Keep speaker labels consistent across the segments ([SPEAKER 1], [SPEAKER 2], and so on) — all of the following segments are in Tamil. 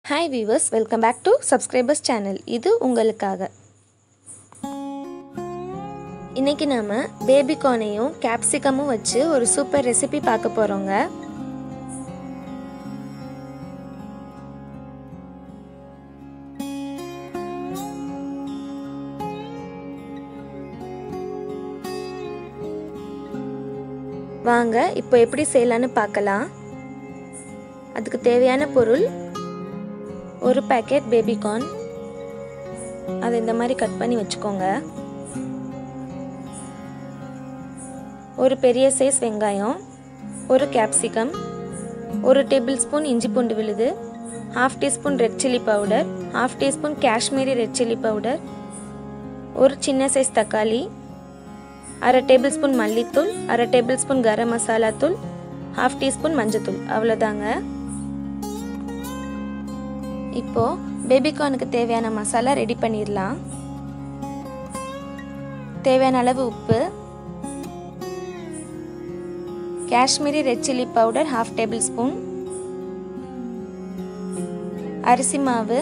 [SPEAKER 1] hi viewers welcome back to subscribers channel இது உங்களுக்காக இன்னைக்கு நாம பேபி கார்னையும் கேப்சிகமும் வச்சு ஒரு சூப்பர் ரெசிபி பார்க்க போறோங்க வாங்க இப்போ எப்படி செய்யலான்னு பார்க்கலாம் அதுக்கு தேவையான பொருள் ஒரு பேக்கெட் பேபிகார்ன் அதை இந்த மாதிரி கட் பண்ணி வச்சுக்கோங்க ஒரு பெரிய சைஸ் வெங்காயம் ஒரு கேப்சிகம் ஒரு டேபிள் ஸ்பூன் இஞ்சி பூண்டு விழுது half teaspoon red chilli powder half teaspoon Kashmiri red chilli powder ஒரு சின்ன சைஸ் தக்காளி அரை டேபிள் ஸ்பூன் மல்லித்தூள் அரை டேபிள் ஸ்பூன் கரம் மசாலா தூள் ஹாஃப் டீஸ்பூன் மஞ்சத்தூள் அவ்வளோதாங்க இப்போ பேபிகார்னுக்கு தேவையான மசாலா ரெடி பண்ணிடலாம் தேவையான அளவு உப்பு Kashmiri red chilli powder half tablespoon அரிசி மாவு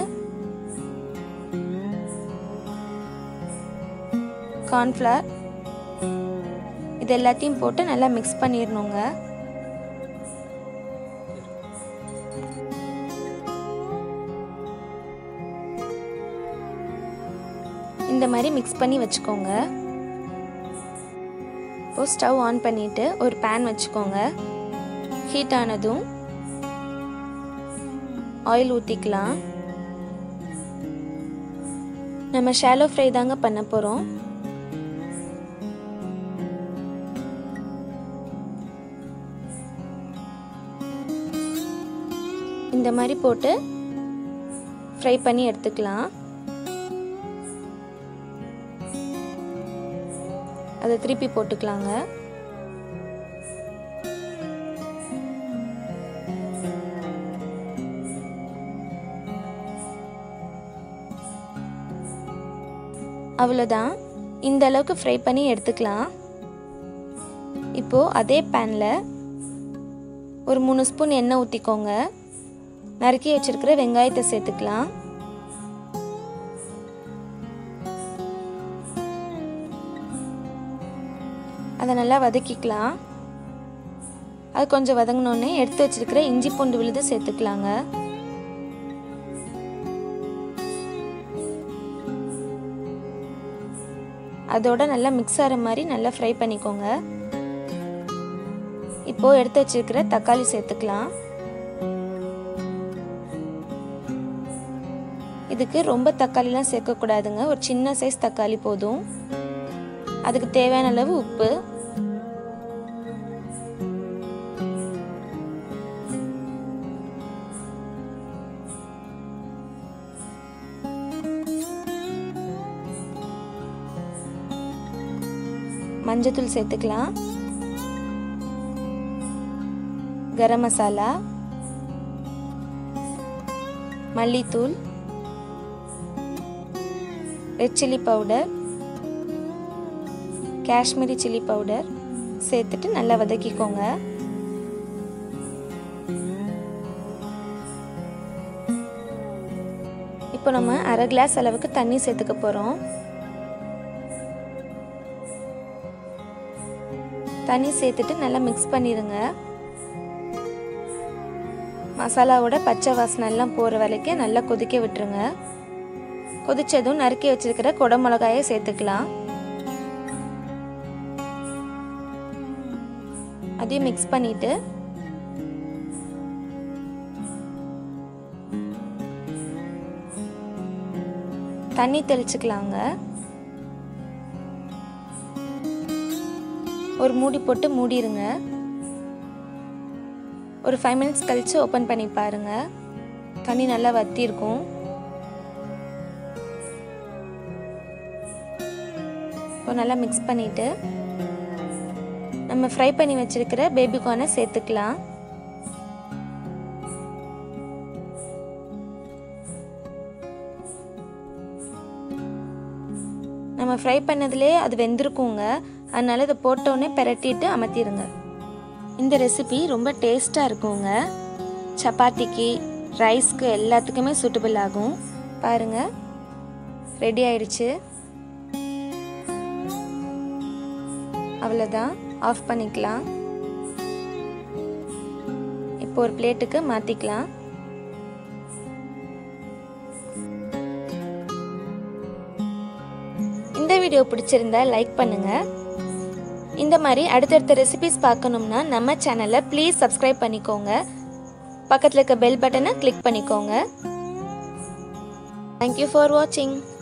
[SPEAKER 1] கார்ன்ஃப்ளவர் இது எல்லாத்தையும் போட்டு நல்லா மிக்ஸ் பண்ணிடணுங்க இந்த மாதிரி மிக்ஸ் பண்ணி வச்சுக்கோங்க இப்போ ஸ்டவ் ஆன் பண்ணிவிட்டு ஒரு பேன் வச்சுக்கோங்க ஹீட் ஆனதும் ஆயில் ஊற்றிக்கலாம் நம்ம ஷாலோ ஃப்ரை தாங்க பண்ண போகிறோம் இந்த மாதிரி போட்டு ஃப்ரை பண்ணி எடுத்துக்கலாம் அதை திருப்பி போட்டுக்கலாங்க அவ்வளோதான் இந்த அளவுக்கு ஃப்ரை பண்ணி எடுத்துக்கலாம் இப்போது அதே பேனில் ஒரு மூணு ஸ்பூன் எண்ணெய் ஊற்றிக்கோங்க நறுக்கி வச்சிருக்கிற வெங்காயத்தை சேர்த்துக்கலாம் அதை நல்லா வதக்கிக்கலாம் அது கொஞ்சம் வதங்கினோடனே எடுத்து வச்சிருக்கிற இஞ்சி பூண்டு விழுது சேர்த்துக்கலாங்க அதோட நல்லா மிக்ஸ் ஆகிற மாதிரி நல்லா ஃப்ரை பண்ணிக்கோங்க இப்போ எடுத்து வச்சிருக்கிற தக்காளி சேர்த்துக்கலாம் இதுக்கு ரொம்ப தக்காளிலாம் சேர்க்கக்கூடாதுங்க ஒரு சின்ன சைஸ் தக்காளி போதும் அதுக்கு தேவையான அளவு உப்பு மஞ்சத்தூள் சேர்த்துக்கலாம் கரம் மசாலா மல்லித்தூள் red chilli powder Kashmiri chilli powder சேர்த்துட்டு நல்லா வதக்கிக்கோங்க இப்போ நம்ம அரை கிளாஸ் அளவுக்கு தண்ணி சேர்த்துக்க போகிறோம் தண்ணி சேர்த்துட்டு நல்லா மிக்ஸ் பண்ணிடுங்க மசாலாவோட பச்சை வாசனை எல்லாம் போகிற வரைக்கும் நல்லா கொதிக்க விட்டுருங்க கொதிச்சதும் நறுக்கி வச்சிருக்கிற குட மிளகாயை சேர்த்துக்கலாம் அதையும் மிக்ஸ் பண்ணிட்டு தண்ணி தெளிச்சுக்கலாங்க ஒரு மூடி போட்டு மூடிடுங்க ஒரு ஃபைவ் மினிட்ஸ் கழித்து ஓப்பன் பண்ணி பாருங்க தண்ணி நல்லா வத்தி இருக்கும் இப்போ நல்லா மிக்ஸ் பண்ணிவிட்டு நம்ம ஃப்ரை பண்ணி வச்சுருக்கிற பேபிகார்னை சேர்த்துக்கலாம் நம்ம ஃப்ரை பண்ணதுலேயே அது வெந்திருக்குங்க அதனால் இதை போட்டோன்னே பெரட்டிட்டு அமர்த்திடுங்க இந்த ரெசிபி ரொம்ப டேஸ்ட்டாக இருக்குங்க சப்பாத்திக்கு ரைஸ்க்கு எல்லாத்துக்குமே சூட்டபிள் ஆகும் பாருங்கள் ரெடி ஆயிடுச்சு அவ்வளோதான் ஆஃப் பண்ணிக்கலாம் இப்போ ஒரு பிளேட்டுக்கு மாற்றிக்கலாம் இந்த வீடியோ பிடிச்சிருந்தா லைக் பண்ணுங்கள் இந்த மாதிரி அடுத்தடுத்த ரெசிபிஸ் பார்க்கணும்னா நம்ம சேனலை ப்ளீஸ் சப்ஸ்கிரைப் பண்ணிக்கோங்க பக்கத்தில் இருக்க பெல் பட்டனை கிளிக் பண்ணிக்கோங்க தேங்க்யூ ஃபார் வாட்சிங்